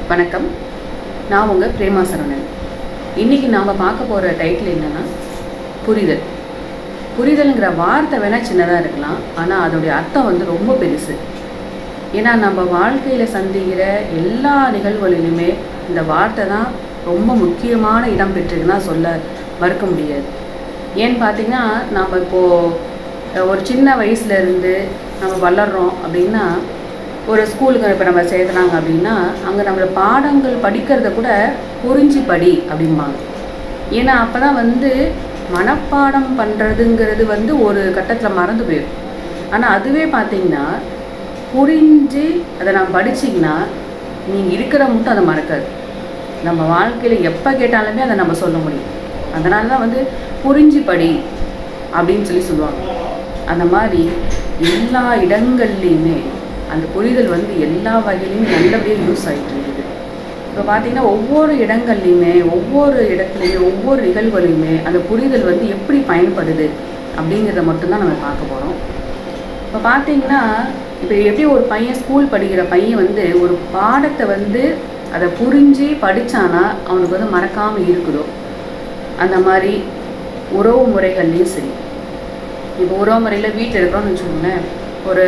வணக்கம் நான் உங்கள் பிரேமா சரவணன் இன்றைக்கி நாம் பார்க்க போகிற டைட்டில் என்னென்னா புரிதல் புரிதல்ங்கிற வார்த்தை வேணால் சின்னதாக இருக்கலாம் ஆனால் அதோடைய அர்த்தம் வந்து ரொம்ப பெருசு ஏன்னா நம்ம வாழ்க்கையில் சந்திக்கிற எல்லா நிகழ்வுகளிலுமே இந்த வார்த்தை தான் ரொம்ப முக்கியமான இடம் பெற்றிருக்குன்னா சொல்ல மறுக்க முடியாது ஏன்னு பார்த்தீங்கன்னா நம்ம இப்போது ஒரு சின்ன வயசுல இருந்து நம்ம வளர்றோம் அப்படின்னா ஒரு ஸ்கூலுக்கு இப்போ நம்ம சேர்த்துனாங்க அப்படின்னா அங்கே நம்மள பாடங்கள் படிக்கிறத கூட புரிஞ்சு படி அப்படிம்பாங்க ஏன்னா அப்போ தான் வந்து மனப்பாடம் பண்ணுறதுங்கிறது வந்து ஒரு கட்டத்தில் மறந்து போயிடும் ஆனால் அதுவே பார்த்தீங்கன்னா புரிஞ்சு அதை நான் படிச்சிங்கன்னா நீங்கள் இருக்கிற மட்டும் அதை மறக்காது நம்ம வாழ்க்கையில் எப்போ கேட்டாலுமே அதை நம்ம சொல்ல முடியும் அதனால தான் வந்து புரிஞ்சு படி அப்படின்னு சொல்லி சொல்லுவாங்க அந்த மாதிரி எல்லா இடங்கள்லையுமே அந்த புரிதல் வந்து எல்லா வகையிலையும் நல்லபடியாக யூஸ் ஆகிட்டு இருக்குது இப்போ பார்த்தீங்கன்னா ஒவ்வொரு இடங்கள்லையுமே ஒவ்வொரு இடத்துலையுமே ஒவ்வொரு நிகழ்வுலையுமே அந்த புரிதல் வந்து எப்படி பயன்படுது அப்படிங்கிறத மட்டும்தான் நம்ம பார்க்க போகிறோம் இப்போ பார்த்தீங்கன்னா இப்போ எப்படி ஒரு பையன் ஸ்கூல் படிக்கிற பையன் வந்து ஒரு பாடத்தை வந்து அதை புரிஞ்சு படித்தானா அவனுக்கு வந்து மறக்காமல் இருக்குதோ அந்த மாதிரி உறவு முறைகள்லையும் சரி இப்போ உறவு முறையில் வீட்டில் இருக்கிறோம்னு வச்சுக்கோங்களேன் ஒரு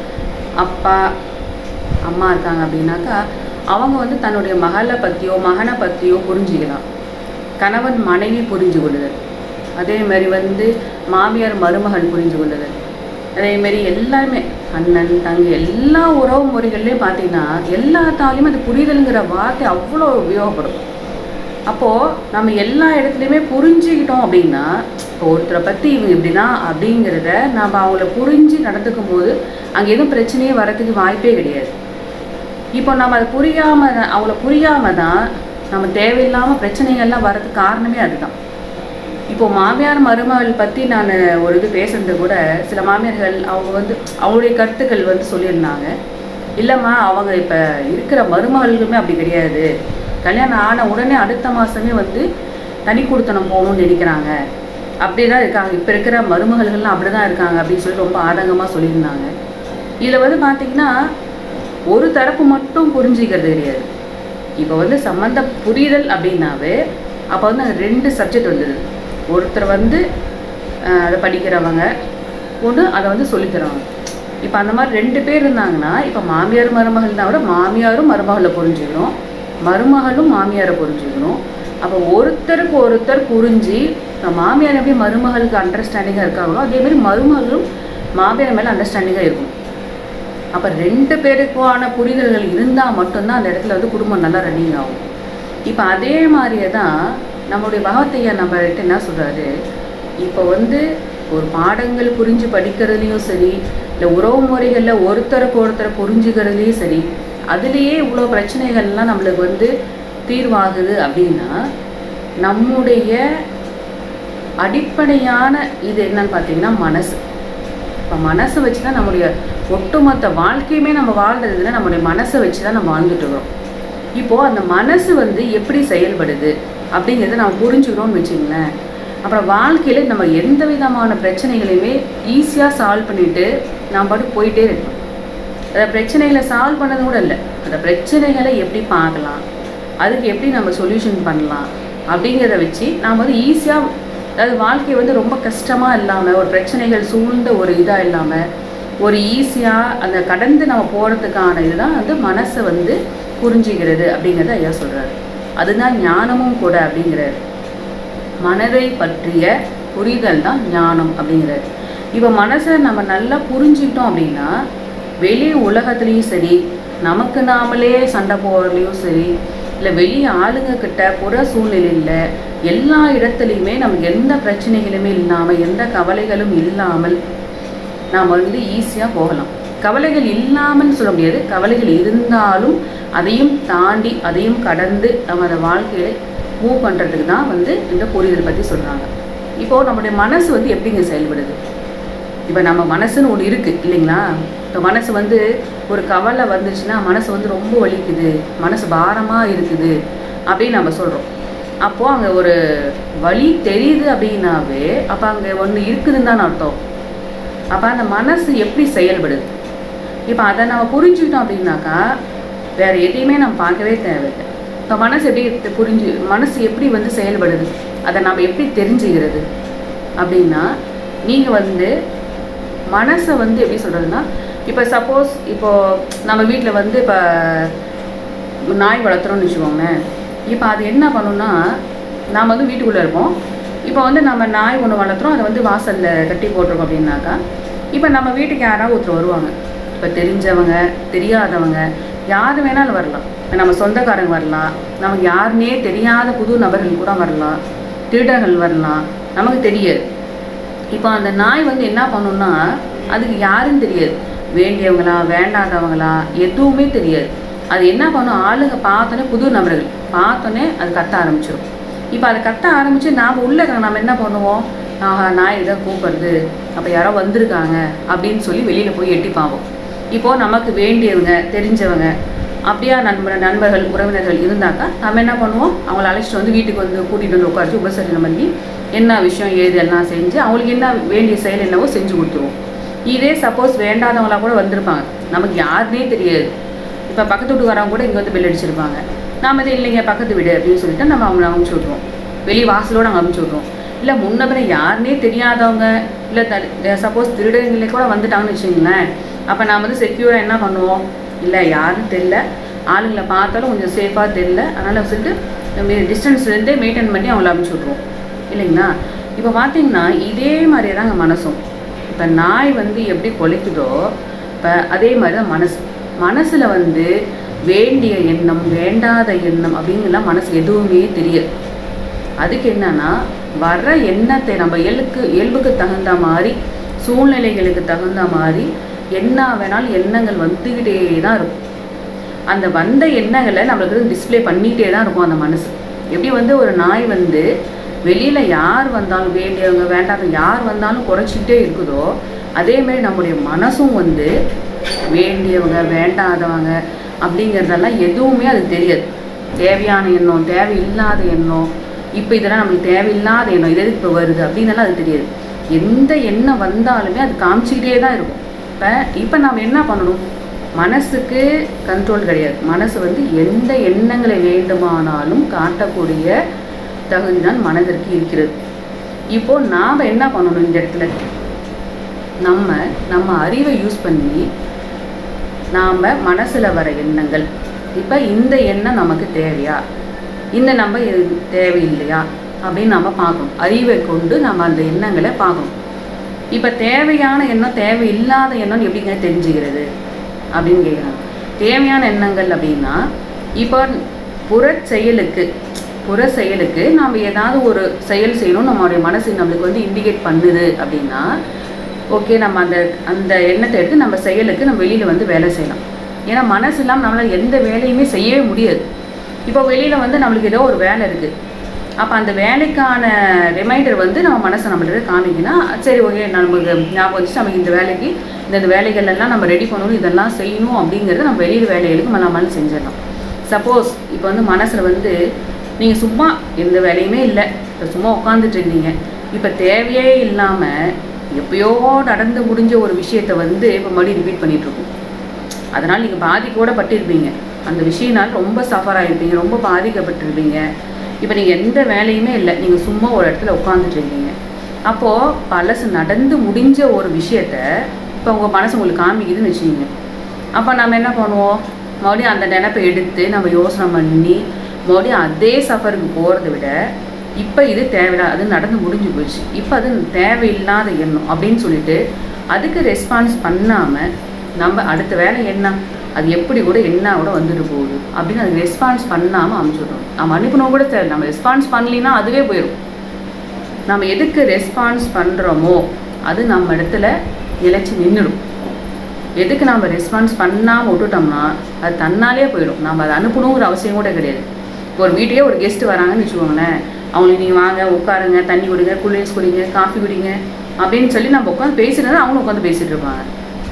அப்பா அம்மா இருக்காங்க அப்படின்னாக்கா அவங்க வந்து தன்னுடைய மகளை பற்றியோ மகனை பற்றியோ புரிஞ்சுக்கலாம் கணவன் மனைவி புரிஞ்சு கொள்ளுதல் அதே மாதிரி வந்து மாமியார் மருமகள் புரிஞ்சு கொள்ளுதல் அதே மாதிரி எல்லாருமே அண்ணன் தங்கை எல்லா உறவு முறைகள்லையும் பார்த்தீங்கன்னா எல்லாத்தாலையுமே அந்த புரிதலுங்கிற வார்த்தை அவ்வளோ உபயோகப்படும் அப்போது நம்ம எல்லா இடத்துலையுமே புரிஞ்சுக்கிட்டோம் அப்படின்னா இப்போ ஒருத்தரை பற்றி இவங்க இப்படின்னா அப்படிங்கிறத நம்ம அவங்கள புரிஞ்சு நடந்துக்கும் போது அங்கே எதுவும் பிரச்சனையே வரதுக்கு வாய்ப்பே கிடையாது இப்போ நம்ம அதை புரியாமல் அவங்கள புரியாமல் தான் நம்ம தேவையில்லாமல் பிரச்சனைகள்லாம் வர்றதுக்கு காரணமே அதுதான் இப்போ மாமியார் மருமகள் பற்றி நான் ஒரு இது பேசுறது கூட சில மாமியார்கள் அவங்க வந்து அவங்களுடைய கருத்துக்கள் வந்து சொல்லியிருந்தாங்க இல்லைம்மா அவங்க இப்போ இருக்கிற மருமகளுக்குமே அப்படி கிடையாது கல்யாணம் ஆன உடனே அடுத்த மாதமே வந்து தனி கொடுத்தனம் போகணும்னு நினைக்கிறாங்க அப்படி தான் இருக்காங்க இப்போ இருக்கிற மருமகள்கள்லாம் அப்படி தான் இருக்காங்க அப்படின்னு சொல்லி ரொம்ப ஆதங்கமாக சொல்லியிருந்தாங்க இதில் வந்து பார்த்திங்கன்னா ஒரு தரப்பு மட்டும் புரிஞ்சிக்கிறது கிடையாது இப்போ வந்து சம்மந்த புரிதல் அப்படின்னாவே அப்போ வந்து அங்க ரெண்டு சப்ஜெக்ட் வந்தது ஒருத்தர் வந்து அஹ், அதை படிக்கிறவங்க ஒன்று அதை வந்து சொல்லித்தரவங்க இப்போ அந்த மாதிரி ரெண்டு பேர் இருந்தாங்கன்னா இப்போ மாமியார் மருமகள்னா விட மாமியாரும் மருமகளை புரிஞ்சுக்கணும் மருமகளும் மாமியாரை புரிஞ்சுக்கணும் அப்போ ஒருத்தருக்கு ஒருத்தர் புரிஞ்சு இப்போ மாமியார் எப்படி மருமகளுக்கு அண்டர்ஸ்டாண்டிங்காக இருக்காங்களோ அதே மாதிரி மருமகளும் மாமியார் மேலே அண்டர்ஸ்டாண்டிங்காக இருக்கும் அப்போ ரெண்டு பேருக்கான புரிதல்கள் இருந்தால் மட்டும்தான் அந்த இடத்துல வந்து குடும்பம் நல்லா ரன்னிங் ஆகும் இப்போ அதே மாதிரியே தான் நம்மளுடைய பகவத்தையா நம்மள்கிட்ட என்ன சொல்கிறாரு இப்போ வந்து ஒரு பாடங்கள் புரிஞ்சு படிக்கிறதுலையும் சரி இல்லை உறவு முறைகளில் ஒருத்தருக்கு ஒருத்தரை புரிஞ்சுக்கிறதுலையும் சரி அதுலேயே இவ்வளோ பிரச்சனைகள்லாம் நம்மளுக்கு வந்து தீர்வாகுது அப்படின்னா நம்முடைய அடிப்படையான இது என்னன்னு பார்த்தீங்கன்னா மனசு இப்போ மனசை வச்சு தான் நம்முடைய ஒட்டுமொத்த வாழ்க்கையுமே நம்ம வாழ்றதுல நம்முடைய மனசை வச்சு தான் நம்ம வாழ்ந்துட்டு வரோம் இப்போது அந்த மனசு வந்து எப்படி செயல்படுது அப்படிங்கிறத நம்ம புரிஞ்சுக்கிறோம்னு வச்சுங்களேன் அப்புறம் வாழ்க்கையில் நம்ம எந்த விதமான பிரச்சனைகளையுமே ஈஸியாக சால்வ் பண்ணிட்டு நாம் பாட்டு போயிட்டே இருக்கோம் அந்த பிரச்சனைகளை சால்வ் பண்ணது கூட இல்லை அந்த பிரச்சனைகளை எப்படி பார்க்கலாம் அதுக்கு எப்படி நம்ம சொல்யூஷன் பண்ணலாம் அப்படிங்கிறத வச்சு நாம் வந்து ஈஸியாக அதாவது வாழ்க்கை வந்து ரொம்ப கஷ்டமாக இல்லாமல் ஒரு பிரச்சனைகள் சூழ்ந்த ஒரு இதாக இல்லாமல் ஒரு ஈஸியாக அந்த கடந்து நம்ம போகிறதுக்கான இதுதான் வந்து மனசை வந்து புரிஞ்சுக்கிறது அப்படிங்கிறத ஐயா சொல்கிறாரு அதுதான் ஞானமும் கூட அப்படிங்கிறாரு மனதை பற்றிய புரிதல் தான் ஞானம் அப்படிங்கிறாரு இப்போ மனசை நம்ம நல்லா புரிஞ்சுக்கிட்டோம் அப்படின்னா வெளி உலகத்துலேயும் சரி நமக்கு நாமளே சண்டை போடுறதுலையும் சரி இல்லை வெளி ஆளுங்க கிட்ட புற சூழ்நிலையில் எல்லா இடத்துலையுமே நமக்கு எந்த பிரச்சனைகளுமே இல்லாமல் எந்த கவலைகளும் இல்லாமல் நாம் வந்து ஈஸியாக போகலாம் கவலைகள் இல்லாமல் சொல்ல முடியாது கவலைகள் இருந்தாலும் அதையும் தாண்டி அதையும் கடந்து நம்ம அந்த வாழ்க்கையை மூவ் பண்ணுறதுக்கு தான் வந்து இந்த புரிதல் பற்றி சொல்கிறாங்க இப்போது நம்மளுடைய மனசு வந்து எப்படிங்க செயல்படுது இப்போ நம்ம மனசுன்னு ஒன்று இருக்குது இல்லைங்களா இப்போ மனசு வந்து ஒரு கவலை வந்துச்சுன்னா மனசு வந்து ரொம்ப வலிக்குது மனசு பாரமாக இருக்குது அப்படின்னு நம்ம சொல்கிறோம் அப்போது அங்கே ஒரு வலி தெரியுது அப்படின்னாவே அப்போ அங்கே ஒன்று இருக்குதுன்னு தான் அர்த்தம் அப்போ அந்த மனசு எப்படி செயல்படுது இப்போ அதை நம்ம புரிஞ்சுக்கிட்டோம் அப்படின்னாக்கா வேறு எதையுமே நம்ம பார்க்கவே தேவையில்லை இப்போ மனசு எப்படி தெ- புரிஞ்சு மனசு எப்படி வந்து செயல்படுது அதை நம்ம எப்படி தெரிஞ்சுக்கிறது அப்படின்னா நீங்கள் வந்து மனசை வந்து எப்படி சொல்கிறதுனா இப்போ சப்போஸ் இப்போ நம்ம வீட்டில் வந்து இப்போ நாய் வளர்த்துறோம்னு வச்சுக்கோங்களேன் இப்போ அது என்ன பண்ணுன்னா நாம் வந்து வீட்டுக்குள்ளே இருப்போம் இப்போ வந்து நம்ம நாய் ஒன்று வளர்த்துறோம் அதை வந்து வாசலில் கட்டி போட்டிருக்கோம் அப்படின்னாக்கா இப்போ நம்ம வீட்டுக்கு யாராவது ஒருத்தர் வருவாங்க இப்போ தெரிஞ்சவங்க தெரியாதவங்க யார் வேணாலும் வரலாம் இப்ப நம்ம சொந்தக்காரங்க வரலாம் நமக்கு யாருன்னே தெரியாத புது நபர்கள் கூட வரலாம் திருடர்கள் வரலாம் நமக்கு தெரியாது இப்போ அந்த நாய் வந்து என்ன பண்ணும்னா அதுக்கு யாருன்னு தெரியாது வேண்டியவங்களா வேண்டாதவங்களா எதுவுமே தெரியாது அது என்ன பண்ணும் ஆளுங்க பார்த்தோன்னே புது நபர்கள் பார்த்தோன்னே அது கத்த ஆரம்பிச்சிடும் இப்போ அதை கத்த ஆரம்பித்து நாம் உள்ள இருக்கிற நம்ம என்ன பண்ணுவோம் ஆஹா நாய் இதை கூப்பிடுறது அப்போ யாரோ வந்திருக்காங்க அப்படின்னு சொல்லி வெளியில் போய் எட்டி பார்ப்போம் இப்போது நமக்கு வேண்டியவங்க தெரிஞ்சவங்க அப்படியா நண்பர் நண்பர்கள் உறவினர்கள் இருந்தாக்கா நம்ம என்ன பண்ணுவோம் அவங்கள அழைச்சிட்டு வந்து வீட்டுக்கு வந்து கூட்டிகிட்டு வந்து உட்காந்து உபசரணம் பண்ணி என்ன விஷயம் ஏது எல்லாம் செஞ்சு அவங்களுக்கு என்ன வேண்டிய செயல் என்னவோ செஞ்சு கொடுத்துருவோம் இதே சப்போஸ் வேண்டாதவங்களா கூட வந்திருப்பாங்க நமக்கு யாருனே தெரியாது இப்போ பக்கத்து வீட்டுக்காரங்க கூட இங்கே வந்து பில் அடிச்சிருப்பாங்க நாம இது இல்லைங்க பக்கத்து வீடு அப்படின்னு சொல்லிட்டு நம்ம அவங்கள அமுச்சு விட்ருவோம் வெளி வாசலோட அங்கே அமுச்சு விட்ருவோம் இல்லை முன்ன பின்ன யாருனே தெரியாதவங்க இல்லை சப்போஸ் திருடங்களே கூட வந்துட்டாங்கன்னு வச்சுங்களேன் அப்போ நாம் வந்து செக்யூராக என்ன பண்ணுவோம் இல்லை யாருன்னு தெரில ஆளுங்களை பார்த்தாலும் கொஞ்சம் சேஃபாக தெரில அதனால் சொல்லிட்டு டிஸ்டன்ஸ்லேருந்தே மெயின்டைன் பண்ணி அவங்கள அமுச்சு விட்ருவோம் இல்லைங்களா இப்போ பார்த்தீங்கன்னா இதே மாதிரியே தாங்க மனசும் இப்போ நாய் வந்து எப்படி கொலைக்குதோ இப்போ அதே மாதிரி தான் மனசு மனசில் வந்து வேண்டிய எண்ணம் வேண்டாத எண்ணம் அப்படிங்கலாம் மனசு எதுவுமே தெரியாது அதுக்கு என்னன்னா வர்ற எண்ணத்தை நம்ம இயலுக்கு இயல்புக்கு தகுந்த மாதிரி சூழ்நிலைகளுக்கு தகுந்த மாதிரி என்ன வேணாலும் எண்ணங்கள் வந்துக்கிட்டே தான் இருக்கும் அந்த வந்த எண்ணங்களை நம்மளுக்கு டிஸ்ப்ளே பண்ணிக்கிட்டே தான் இருக்கும் அந்த மனசு எப்படி வந்து ஒரு நாய் வந்து வெளியில் யார் வந்தாலும் வேண்டியவங்க வேண்டாத யார் வந்தாலும் குறைச்சிக்கிட்டே இருக்குதோ அதே மாதிரி நம்முடைய மனசும் வந்து வேண்டியவங்க வேண்டாதவங்க அப்படிங்கிறதெல்லாம் எதுவுமே அது தெரியாது தேவையான எண்ணம் தேவையில்லாத எண்ணம் இப்போ இதெல்லாம் நம்மளுக்கு தேவையில்லாத எண்ணம் இது எதுக்கு இப்போ வருது அப்படின்னலாம் அது தெரியாது எந்த எண்ணம் வந்தாலுமே அது காமிச்சிக்கிட்டே தான் இருக்கும் இப்போ இப்போ நாம் என்ன பண்ணணும் மனசுக்கு கண்ட்ரோல் கிடையாது மனசு வந்து எந்த எண்ணங்களை வேண்டுமானாலும் காட்டக்கூடிய தகுதி தான் மனதிற்கு இருக்கிறது இப்போ நாம் என்ன பண்ணணும் இந்த இடத்துல நம்ம நம்ம அறிவை யூஸ் பண்ணி நாம் மனசில் வர எண்ணங்கள் இப்போ இந்த எண்ணம் நமக்கு தேவையா இந்த நம்ம இது தேவையில்லையா அப்படின்னு நம்ம பார்க்கணும் அறிவை கொண்டு நம்ம அந்த எண்ணங்களை பார்க்கணும் இப்போ தேவையான எண்ணம் தேவையில்லாத எண்ணம் எப்படிங்க தெரிஞ்சுக்கிறது அப்படின்னு கேட்குறாங்க தேவையான எண்ணங்கள் அப்படின்னா இப்போ புற செயலுக்கு புற செயலுக்கு நாம் ஏதாவது ஒரு செயல் செய்யணும் நம்மளுடைய மனசு நம்மளுக்கு வந்து இண்டிகேட் பண்ணுது அப்படின்னா ஓகே நம்ம அந்த அந்த எண்ணத்தை எடுத்து நம்ம செயலுக்கு நம்ம வெளியில் வந்து வேலை செய்யலாம் ஏன்னா மனசு இல்லாமல் நம்மளால் எந்த வேலையுமே செய்யவே முடியாது இப்போ வெளியில் வந்து நம்மளுக்கு ஏதோ ஒரு வேலை இருக்குது அப்போ அந்த வேலைக்கான ரிமைண்டர் வந்து நம்ம மனசை நம்மள்ட்ட காமிக்கினா சரி ஓகே நமக்கு ஞாபகம் வச்சு நமக்கு இந்த வேலைக்கு இந்த இந்த வேலைகள் எல்லாம் நம்ம ரெடி பண்ணணும் இதெல்லாம் செய்யணும் அப்படிங்கிறத நம்ம வெளியில் வேலைகளுக்கு நம்மளால செஞ்சிடலாம் சப்போஸ் இப்போ வந்து மனசில் வந்து நீங்கள் சும்மா எந்த வேலையுமே இல்லை இப்போ சும்மா உட்காந்துட்டு இருந்தீங்க இப்போ தேவையே இல்லாமல் எப்பயோ நடந்து முடிஞ்ச ஒரு விஷயத்தை வந்து இப்போ மறுபடியும் ரிப்பீட் பண்ணிட்டு இருக்கோம் அதனால் நீங்கள் பாதிக்கோட பட்டிருப்பீங்க அந்த விஷயனால் ரொம்ப சஃபர் ஆகிருப்பீங்க ரொம்ப பாதிக்கப்பட்டிருப்பீங்க இப்போ நீங்கள் எந்த வேலையுமே இல்லை நீங்கள் சும்மா ஒரு இடத்துல உட்காந்துட்டு இருக்கீங்க அப்போது பழசு நடந்து முடிஞ்ச ஒரு விஷயத்த இப்போ உங்கள் மனசு உங்களுக்கு காமிக்குதுன்னு வச்சுக்கிங்க அப்போ நம்ம என்ன பண்ணுவோம் மறுபடியும் அந்த நினப்பை எடுத்து நம்ம யோசனை பண்ணி மறுபடியும் அதே சஃபருக்கு போகிறத விட இப்போ இது தேவையில்ல அது நடந்து முடிஞ்சு போச்சு இப்போ அது தேவையில்லாத எண்ணம் அப்படின்னு சொல்லிட்டு அதுக்கு ரெஸ்பான்ஸ் பண்ணாமல் நம்ம அடுத்த வேலை என்ன அது எப்படி கூட என்ன கூட வந்துட்டு போகுது அப்படின்னு அதுக்கு ரெஸ்பான்ஸ் பண்ணாமல் அமுச்சுடுறோம் நம்ம அனுப்பணும் கூட தேவை நம்ம ரெஸ்பான்ஸ் பண்ணலினா அதுவே போயிடும் நம்ம எதுக்கு ரெஸ்பான்ஸ் பண்ணுறோமோ அது நம்ம இடத்துல நிலைச்சி நின்றுடும் எதுக்கு நம்ம ரெஸ்பான்ஸ் பண்ணாமல் விட்டுட்டோம்னா அது தன்னாலே போயிடும் நம்ம அதை அனுப்பணுங்கிற அவசியம் கூட கிடையாது இப்போ ஒரு வீட்டையே ஒரு கெஸ்ட் வராங்கன்னு வச்சுக்கோங்களேன் அவங்களுக்கு நீங்கள் வாங்க உட்காருங்க தண்ணி குடிங்க குளிர்ஸ் குடிங்க காஃபி குடிங்க அப்படின்னு சொல்லி நம்ம உட்காந்து பேசினா அவங்களும் உட்காந்து பேசிகிட்டு இருப்பாங்க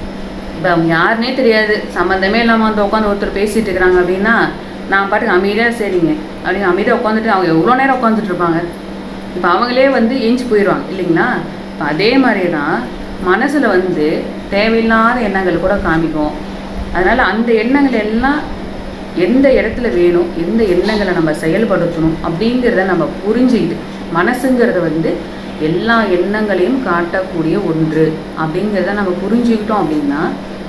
இப்போ அவங்க யாருனே தெரியாது சம்மந்தமே இல்லாமல் வந்து உட்காந்து ஒருத்தர் பேசிகிட்டு இருக்கிறாங்க அப்படின்னா நான் பாட்டுக்கு அமைதியாக சரிங்க அப்படின்னு அமைதியாக உட்காந்துட்டு அவங்க எவ்வளோ நேரம் உட்காந்துட்டு இருப்பாங்க இப்போ அவங்களே வந்து ஏஞ்சி போயிடுவாங்க இல்லைங்களா இப்போ அதே மாதிரி தான் மனசில் வந்து தேவையில்லாத எண்ணங்கள் கூட காமிக்கும் அதனால் அந்த எண்ணங்கள் எல்லாம் எந்த இடத்துல வேணும் எந்த எண்ணங்களை நம்ம செயல்படுத்தணும் அப்படிங்கிறத நம்ம புரிஞ்சுக்கிட்டு மனசுங்கிறது வந்து எல்லா எண்ணங்களையும் காட்டக்கூடிய ஒன்று அப்படிங்கிறத நம்ம புரிஞ்சுக்கிட்டோம் அப்படின்னா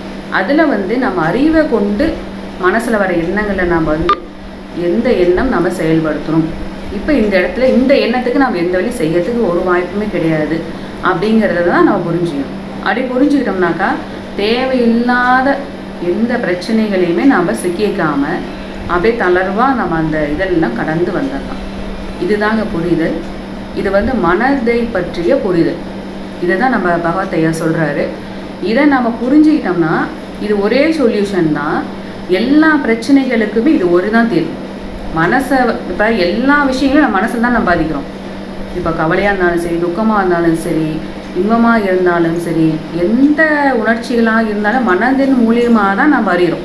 அதில் வந்து நம்ம அறிவை கொண்டு மனசில் வர எண்ணங்களை நம்ம வந்து எந்த எண்ணம் நம்ம செயல்படுத்தணும் இப்போ இந்த இடத்துல இந்த எண்ணத்துக்கு நம்ம எந்த வழி செய்யறதுக்கு ஒரு வாய்ப்புமே கிடையாது அப்படிங்கிறத தான் நம்ம புரிஞ்சுக்கணும் அப்படி புரிஞ்சுக்கிட்டோம்னாக்கா தேவையில்லாத எந்த பிரச்சனைகளையுமே நாம் சிக்கிக்காம அப்படியே தளர்வாக நம்ம அந்த இதெல்லாம் கடந்து வந்துடலாம் இதுதாங்க புரிதல் இது வந்து மனதை பற்றிய புரிதல் இதை தான் நம்ம பகவத் ஐயா சொல்கிறாரு இதை நம்ம புரிஞ்சுக்கிட்டோம்னா இது ஒரே சொல்யூஷன் தான் எல்லா பிரச்சனைகளுக்குமே இது ஒரு தான் தீர்வு மனசை இப்போ எல்லா விஷயங்களும் நம்ம மனசை தான் நம்ம பாதிக்கிறோம் இப்போ கவலையாக இருந்தாலும் சரி துக்கமாக இருந்தாலும் சரி இன்பமாக இருந்தாலும் சரி எந்த உணர்ச்சிகளாக இருந்தாலும் மனதின் மூலியமாக தான் நம்ம அறிகிறோம்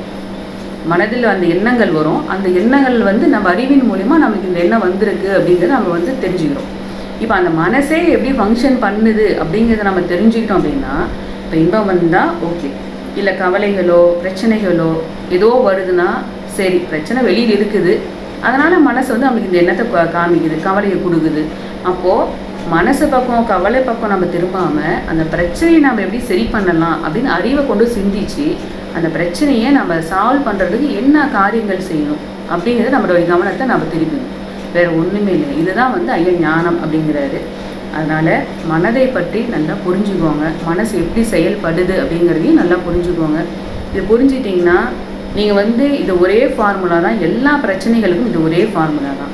மனதில் அந்த எண்ணங்கள் வரும் அந்த எண்ணங்கள் வந்து நம்ம அறிவின் மூலிமா நமக்கு இந்த எண்ணம் வந்திருக்கு அப்படிங்கிறத நம்ம வந்து தெரிஞ்சுக்கிறோம் இப்போ அந்த மனசே எப்படி ஃபங்க்ஷன் பண்ணுது அப்படிங்கிறத நம்ம தெரிஞ்சுக்கிட்டோம் அப்படின்னா இப்போ இன்பம் வந்தால் ஓகே இல்லை கவலைகளோ பிரச்சனைகளோ ஏதோ வருதுன்னா சரி பிரச்சனை வெளியில் இருக்குது அதனால் மனசு வந்து நமக்கு இந்த எண்ணத்தை கா- காமிக்குது கவலையை கொடுக்குது அப்போது மனசு பக்கம் கவலை பக்கம் நம்ம திரும்பாமல் அந்த பிரச்சனையை நம்ம எப்படி சரி பண்ணலாம் அப்படின்னு அறிவை கொண்டு சிந்திச்சு அந்த பிரச்சனையை நம்ம சால்வ் பண்ணுறதுக்கு என்ன காரியங்கள் செய்யணும் அப்படிங்கிறத நம்மளுடைய கவனத்தை நம்ம திருப்பணும் வேற ஒன்றுமே இல்லை இதுதான் வந்து ஐயா ஞானம் அப்படிங்கிறாரு அதனால் மனதை பற்றி நல்லா புரிஞ்சுக்கோங்க மனசு எப்படி செயல்படுது அப்படிங்கிறதையும் நல்லா புரிஞ்சுக்கோங்க இது புரிஞ்சிட்டிங்கன்னா நீங்கள் வந்து இது ஒரே ஃபார்முலா தான் எல்லா பிரச்சனைகளுக்கும் இது ஒரே ஃபார்முலா தான்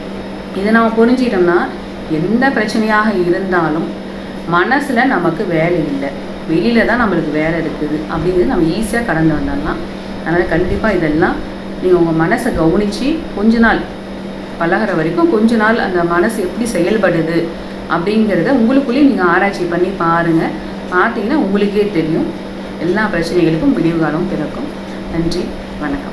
இதை நம்ம புரிஞ்சிட்டோம்னா எந்த பிரச்சனையாக இருந்தாலும் மனசில் நமக்கு வேலை இல்லை வெளியில தான் நம்மளுக்கு வேலை இருக்குது அப்படிங்கிறது நம்ம ஈஸியாக கடந்து வந்துடலாம் அதனால் கண்டிப்பாக இதெல்லாம் நீங்கள் உங்கள் மனசை கவனித்து கொஞ்ச நாள் பழகுற வரைக்கும் கொஞ்ச நாள் அந்த மனசு எப்படி செயல்படுது அப்படிங்கிறத உங்களுக்குள்ளேயே நீங்கள் ஆராய்ச்சி பண்ணி பாருங்கள் பார்த்தீங்கன்னா உங்களுக்கே தெரியும் எல்லா பிரச்சனைகளுக்கும் விடிவு காலம் பிறக்கும் நன்றி வணக்கம்